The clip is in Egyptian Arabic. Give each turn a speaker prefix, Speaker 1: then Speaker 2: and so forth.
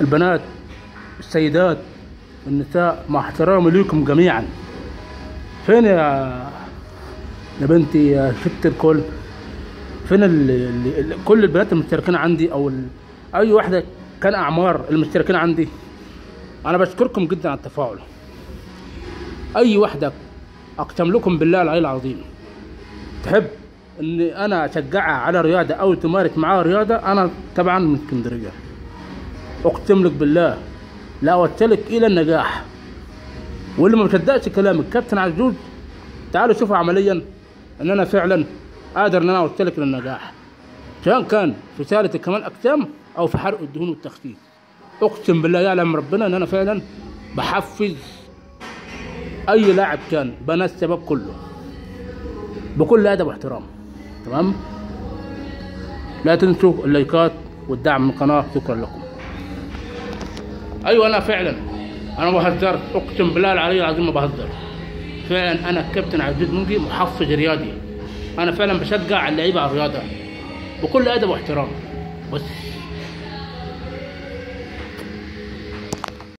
Speaker 1: البنات السيدات النساء مع احترامي ليكم جميعا فين يا يا بنتي يا ست الكل فين ال... ال... ال... كل البنات المشتركين عندي او ال... اي واحده كان اعمار المشتركين عندي انا بشكركم جدا على التفاعل اي واحده اقسم لكم بالله العلي العظيم تحب ان انا اشجعها على رياضه او تمارس معاها رياضه انا طبعا من اسكندريه اقسم لك بالله لا اوصلك الى النجاح واللي ما بيصدقش كلامك كابتن عزوز تعالوا شوفوا عمليا ان انا فعلا قادر ان انا اوصلك للنجاح سواء كان في سالة كمال اجسام او في حرق الدهون والتخسيس اقسم بالله يعلم ربنا ان انا فعلا بحفز اي لاعب كان بنات الشباب كله بكل ادب واحترام تمام لا تنسوا اللايكات والدعم من القناه شكرا لكم ايوه انا فعلا انا ما بهزرش اقسم بالله العلي العظيم ما بهزر فعلا انا كابتن عزيز منجي محفز رياضي انا فعلا بشجع اللعيبه على الرياضه بكل ادب واحترام بس